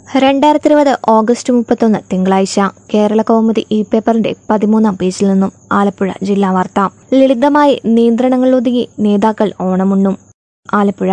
രണ്ടായിരത്തി ഇരുപത് ഓഗസ്റ്റ് മുപ്പത്തൊന്ന് തിങ്കളാഴ്ച കേരള കൗമുദി ഇ പേപ്പറിന്റെ പതിമൂന്നാം പേജിൽ നിന്നും ആലപ്പുഴ ജില്ലാ വാർത്ത ലളിതമായി നിയന്ത്രണങ്ങളിലൊതുങ്ങി നേതാക്കൾ ഓണമുണ്ണും ആലപ്പുഴ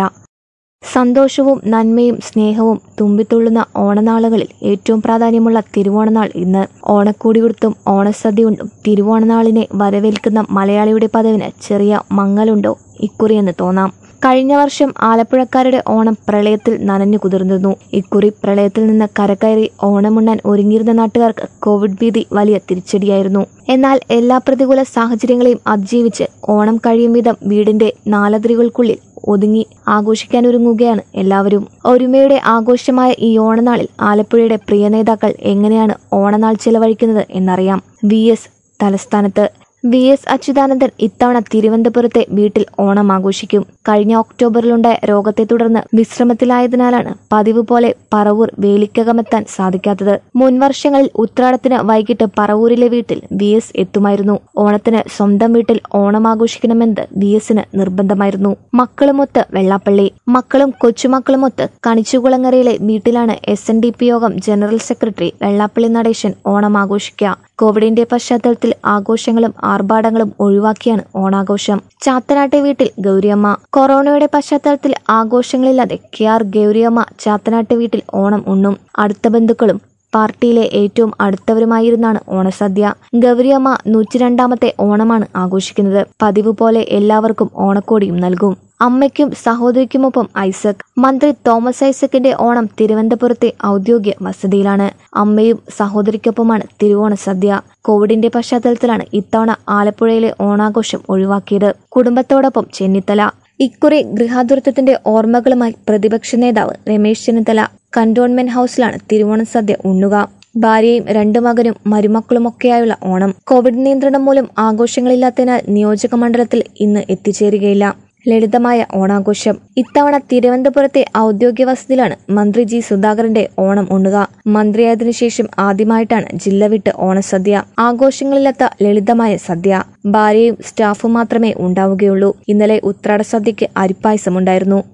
സന്തോഷവും നന്മയും സ്നേഹവും തുമ്പിത്തുള്ളുന്ന ഓണനാളുകളിൽ ഏറ്റവും പ്രാധാന്യമുള്ള തിരുവോണനാൾ ഇന്ന് ഓണക്കോടിയുടുത്തും ഓണസദ്യയുണ്ടും തിരുവോണനാളിനെ വരവേൽക്കുന്ന മലയാളിയുടെ പദവിന് ചെറിയ മങ്ങലുണ്ടോ ഇക്കുറിയെന്ന് തോന്നാം കഴിഞ്ഞ വർഷം ആലപ്പുഴക്കാരുടെ ഓണം പ്രളയത്തിൽ നനഞ്ഞു കുതിർന്നിരുന്നു ഇക്കുറി പ്രളയത്തിൽ നിന്ന് കരകയറി ഓണമുണ്ണാൻ ഒരുങ്ങിയിരുന്ന നാട്ടുകാർക്ക് കോവിഡ് ഭീതി വലിയ തിരിച്ചടിയായിരുന്നു എന്നാൽ എല്ലാ പ്രതികൂല സാഹചര്യങ്ങളെയും അതിജീവിച്ച് ഓണം കഴിയും വിധം വീടിന്റെ നാലതിരുകൾക്കുള്ളിൽ ഒതുങ്ങി ആഘോഷിക്കാനൊരുങ്ങുകയാണ് എല്ലാവരും ഒരുമയുടെ ആഘോഷമായ ഈ ഓണനാളിൽ ആലപ്പുഴയുടെ പ്രിയ നേതാക്കൾ എങ്ങനെയാണ് ഓണനാൾ ചെലവഴിക്കുന്നത് എന്നറിയാം വി എസ് തലസ്ഥാനത്ത് വി എസ് അച്യുതാനന്ദൻ ഇത്തവണ തിരുവനന്തപുരത്തെ വീട്ടിൽ ഓണം ആഘോഷിക്കും കഴിഞ്ഞ ഒക്ടോബറിലുണ്ടായ രോഗത്തെ തുടർന്ന് വിശ്രമത്തിലായതിനാലാണ് പതിവ് പോലെ പറവൂർ വേലിക്കകമെത്താൻ സാധിക്കാത്തത് മുൻവർഷങ്ങളിൽ ഉത്രാടത്തിന് വൈകിട്ട് പറവൂരിലെ വീട്ടിൽ വി എസ് എത്തുമായിരുന്നു ഓണത്തിന് സ്വന്തം വീട്ടിൽ ഓണം ആഘോഷിക്കണമെന്നത് വി എസിന് നിർബന്ധമായിരുന്നു മക്കളുമൊത്ത് വെള്ളാപ്പള്ളി മക്കളും കൊച്ചുമക്കളുമൊത്ത് കണിച്ചുകുളങ്ങരയിലെ വീട്ടിലാണ് S N D P Yogam general secretary Vellappally Natesan Onam ആഘോഷിക്കുക കോവിഡിന്റെ പശ്ചാത്തലത്തിൽ ആഘോഷങ്ങളും ആർഭാടങ്ങളും ഒഴിവാക്കിയാണ് ഓണാഘോഷം ചാത്തനാട്ടെ വീട്ടിൽ ഗൗരിയമ്മ കൊറോണയുടെ പശ്ചാത്തലത്തിൽ ആഘോഷങ്ങളില്ലാതെ കെ ആർ ഗൗരിയമ്മ ചാത്തനാട്ടെ വീട്ടിൽ ഓണം ഉണ്ണും അടുത്ത ബന്ധുക്കളും പാർട്ടിയിലെ ഏറ്റവും അടുത്തവരുമായിരുന്നാണ് ഓണസദ്യ ഗൗരിയമ്മ നൂറ്റിരണ്ടാമത്തെ ഓണമാണ് ആഘോഷിക്കുന്നത് പതിവ് പോലെ എല്ലാവർക്കും ഓണക്കോടിയും നൽകും അമ്മയ്ക്കും സഹോദരിക്കുമൊപ്പം ഐസക് മന്ത്രി തോമസ് ഐസക്കിന്റെ ഓണം തിരുവനന്തപുരത്തെ ഔദ്യോഗിക വസതിയിലാണ് അമ്മയും സഹോദരിക്കൊപ്പമാണ് തിരുവോണ സദ്യ കോവിഡിന്റെ പശ്ചാത്തലത്തിലാണ് ഇത്തവണ ആലപ്പുഴയിലെ ഓണാഘോഷം ഒഴിവാക്കിയത് കുടുംബത്തോടൊപ്പം ചെന്നിത്തല ഇക്കുറി ഗൃഹാതുരത്വത്തിന്റെ ഓർമ്മകളുമായി പ്രതിപക്ഷ നേതാവ് രമേശ് ചെന്നിത്തല കന്റോൺമെന്റ് ഹൌസിലാണ് തിരുവോണ സദ്യ ഉണ്ണുക ഭാര്യയും രണ്ടു മകനും മരുമക്കളുമൊക്കെയായുള്ള ഓണം കോവിഡ് നിയന്ത്രണം മൂലം ആഘോഷങ്ങളില്ലാത്തതിനാൽ നിയോജക മണ്ഡലത്തിൽ ഇന്ന് എത്തിച്ചേരുകയില്ല ലളിതമായ ഓണാഘോഷം ഇത്തവണ തിരുവനന്തപുരത്തെ ഔദ്യോഗിക വസതിയിലാണ് മന്ത്രി ജി സുധാകരന്റെ ഓണം ഉണ്ണുക മന്ത്രിയായതിനു ശേഷം ആദ്യമായിട്ടാണ് ജില്ല വിട്ട് ഓണസദ്യ ആഘോഷങ്ങളില്ലാത്ത ലളിതമായ സദ്യ ഭാര്യയും സ്റ്റാഫും മാത്രമേ ഉണ്ടാവുകയുള്ളൂ ഇന്നലെ ഉത്രാട സദ്യയ്ക്ക് അരിപ്പായസമുണ്ടായിരുന്നു